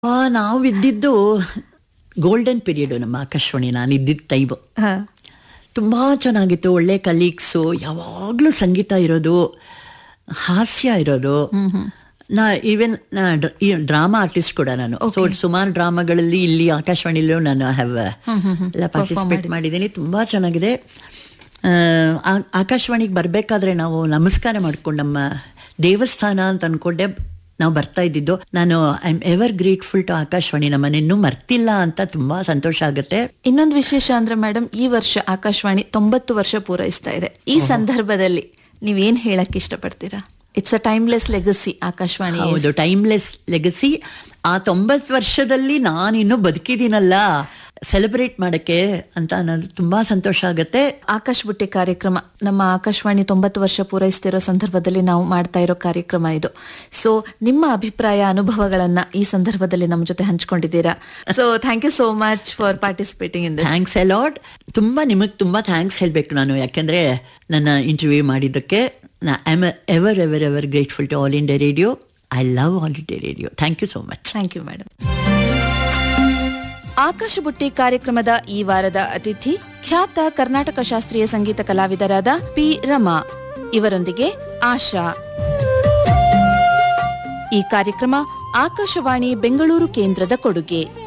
ಆ, ನಾವು ಇದ್ದಿದ್ದು ಗೋಲ್ಡನ್ ಪೀರಿಯಡ್ ನಮ್ಮ ಆಕಾಶವಾಣಿ ನಾನು ಇದ್ದಿದ್ದ ಟೈಮು ಹಾ ತುಂಬ ಚೆನ್ನಾಗಿತ್ತು ಒಳ್ಳೆ ಕಲೀಗ್ಸು ಯಾವಾಗಲೂ ಸಂಗೀತ ಇರೋದು ಹಾಸ್ಯ ಇರೋದು ನಾ ಈವನ್ ನಾ ಡ್ರ- ಈ ಡ್ರಾಮಾ ಆರ್ಟಿಸ್ಟ್ ಕೂಡ ನಾನು ಸೊ ಸುಮಾರು ಡ್ರಾಮಾಗಳಲ್ಲಿ ಇಲ್ಲಿ ಆಕಾಶವಾಣಿಲೂ ನಾನು ಹ್ಯಾವ್ ಎಲ್ಲ ಪಾರ್ಟಿಸಿಪೇಟ್ ಮಾಡಿದ್ದೀನಿ ತುಂಬ ಚೆನ್ನಾಗಿದೆ ಆ, ಆ- ಆಕಾಶವಾಣಿಗೆ ಬರಬೇಕಾದ್ರೆ ನಾವು ನಮಸ್ಕಾರ ಮಾಡ್ಕೊಂಡು ನಮ್ಮ ದೇವಸ್ಥಾನ ಅಂತ ಅನ್ಕೊಂಡೆ ನಾವು ಬರ್ತಾ ಇದ್ದಿದ್ದು ನಾನು I am ever grateful to Akashvani ನಮ್ಮನ್ನ ಇನ್ನೂ ಮರ್ತಿಲ್ಲ ಅಂತ ತುಂಬಾ ಸಂತೋಷ ಆಗುತ್ತೆ ಇನ್ನೊಂದು ವಿಶೇಷ ಅಂದ್ರೆ ಮೇಡಮ್ ಈ ವರ್ಷ ಆಕಾಶವಾಣಿ ತೊಂಬತ್ತು ವರ್ಷ ಪೂರೈಸ್ತಾ ಇದೆ ಈ ಸಂದರ್ಭದಲ್ಲಿ ನೀವೇನ್ ಹೇಳಕ್ ಇಷ್ಟಪಡ್ತೀರಾ it's a timeless legacy Akashvani ಹೌದು ಟೈಮ್ಲೆಸ್ ಲೆಗಸಿ ಆ ತೊಂಬತ್ತು ವರ್ಷದಲ್ಲಿ ನಾನಿನ್ನೂ ಬದುಕಿದ್ದೀನಲ್ಲ ಸೆಲೆಬ್ರೇಟ್ ಮಾಡಕ್ಕೆ ಅಂತ ಅನ್ನೋದು ತುಂಬಾ ಸಂತೋಷ ಆಗುತ್ತೆ ಆಕಾಶ್ ಬುಟ್ಟಿ ಕಾರ್ಯಕ್ರಮ ನಮ್ಮ ಆಕಾಶವಾಣಿ ತೊಂಬತ್ತು ವರ್ಷ ಪೂರೈಸ್ತಿರೋ ಸಂದರ್ಭದಲ್ಲಿ ನಾವು ಮಾಡ್ತಾ ಇರೋ ಕಾರ್ಯಕ್ರಮ ಇದು ಸೊ ನಿಮ್ಮ ಅಭಿಪ್ರಾಯ ಅನುಭವಗಳನ್ನ ಈ ಸಂದರ್ಭದಲ್ಲಿ ನಮ್ಮ ಜೊತೆ ಹಂಚ್ಕೊಂಡಿದ್ದೀರಾ so thank you so much for participating in this thanks a lot ತುಂಬಾ ನಿಮಗೆ ತುಂಬಾ ಥ್ಯಾಂಕ್ಸ್ ಹೇಳ್ಬೇಕು ನಾನು ಯಾಕೆಂದ್ರೆ ನನ್ನ ಇಂಟರ್ವ್ಯೂ ಮಾಡಿದ್ದಕ್ಕೆ I am ever ever ever grateful to All India Radio I love All India Radio thank you so much thank you madam Akasha Butti ಕಾರ್ಯಕ್ರಮದ ಈ ವಾರದ ಅತಿಥಿ ಖ್ಯಾತ ಕರ್ನಾಟಕ ಶಾಸ್ತ್ರೀಯ ಸಂಗೀತ ಕಲಾವಿದರಾದ ಪಿ ರಮಾ ಇವರೊಂದಿಗೆ ಆಶಾ ಈ ಕಾರ್ಯಕ್ರಮ ಆಕಾಶವಾಣಿ ಬೆಂಗಳೂರು ಕೇಂದ್ರದ ಕೊಡುಗೆ